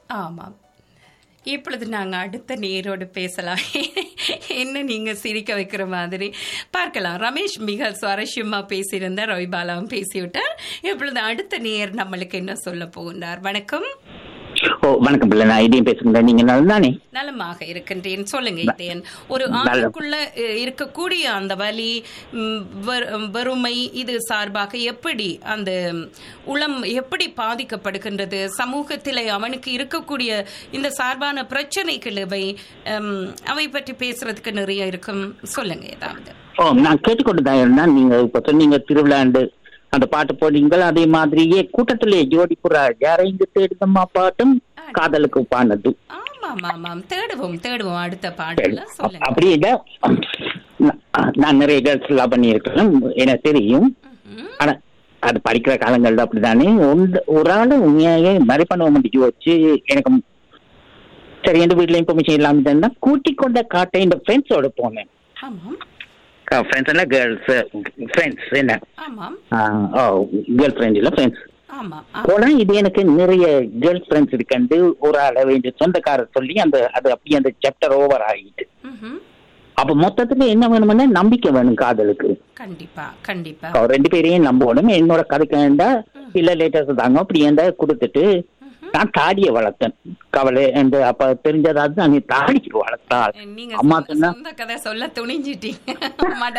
ஆமாம் இப்பொழுது நாங்கள் அடுத்த நேரோடு பேசலாம் என்ன நீங்கள் சிரிக்க வைக்கிற மாதிரி பார்க்கலாம் ரமேஷ் மிக சுவாரஸ்யமாக பேசியிருந்தார் ரவிபாலாவும் பேசிவிட்டார் இப்பொழுது அடுத்த நேர் நம்மளுக்கு என்ன சொல்ல போகின்றார் வணக்கம் ஓ வணக்கம் பிள்ளை நான் இதையும் பேசுகிறேன் நீங்க நலந்தானே நலமாக இருக்கின்றேன் சொல்லுங்க இதயன் ஒரு ஆணுக்குள்ள அஹ், இருக்கக்கூடிய அந்த வலி ம், வறு- வறுமை இது சார்பாக எப்படி அந்த உளம் எப்படி பாதிக்கப்படுகின்றது சமூகத்திலே அவனுக்கு இருக்கக்கூடிய இந்த சார்பான பிரச்சனைகள் இவை ஹம், அவை பற்றி பேசுறதுக்கு நிறைய இருக்கும் சொல்லுங்க ஏதாவது ஓ நான் கேட்டுக்கொண்டு தான் இருந்தேன் நீங்க இப்ப சொன்னீங்க திருவிழாண்டு அந்த பாட்டு போனீங்கள் அதே மாதிரியே கூட்டத்திலே ஜோடி புறா யாரைந்து தேடுதம்மா பாட்டும் காதலுக்கு பானது ஆமாம் ஆமாம் தேடுவோம் தேடுவோம் அடுத்த பாடல சொல்லுங்க அப்படி இல்ல நான் நான் நிறைய கேர்ள்ஸ் லவ் பண்ணியிருக்கேன் எனக்கு தெரியும் ம்ஹும். ஆனா அது படிக்கிற காலங்கள்ல அப்படிதானே ஒன்று- ஒரு ஆளு உண்மையாகவே மறை பண்ண முடிச்சு வச்சு எனக்கு சரி எந்த வீட்டுல இன்ஃபர்மேஷன் இல்லாம இருந்தா கூட்டிக் கொண்ட காட்டை இந்த ஃப்ரெண்ட்ஸோட போனேன் ஆமாம் ஃப்ரெண்ட்ஸ் எல்லாம் கேர்ள்ஸ் ஃப்ரெண்ட்ஸ் என்ன ஆமாம் ஆ, ஓ கேர்ள் ஃப்ரெண்ட் இல்ல ஃப்ரெண்ட்ஸ் ஆமாம் ஆ- போனா இது எனக்கு நிறைய கேர்ள் ஃப்ரெண்ட்ஸ் இருக்கண்டு ஒரு ஆள வேண்டிய சொந்தக்காரர் சொல்லி அந்த அது அப்படியே அந்த சாப்டர் ஓவர் ஆகிட்டு ம்ஹும். அப்ப மொத்தத்துல என்ன வேணும்னா நம்பிக்கை வேணும் காதலுக்கு கண்டிப்பா கண்டிப்பா அவர் ரெண்டு பேரையும் நம்பணும் என்னோட கதைக்கு வேண்டா இல்ல லேட்டஸ்ட் தாங்க அப்படி ஏண்டா கொடுத்துட்டு நான் தாடியை வளர்த்தேன் கவலை and அப்ப தெரிஞ்சதாவது நான் தாடி வளர்த்தா நீங்க அம்மா சொந்த- சொன்னா சொந்த கதை சொல்ல துணிஞ்சிட்டீங்க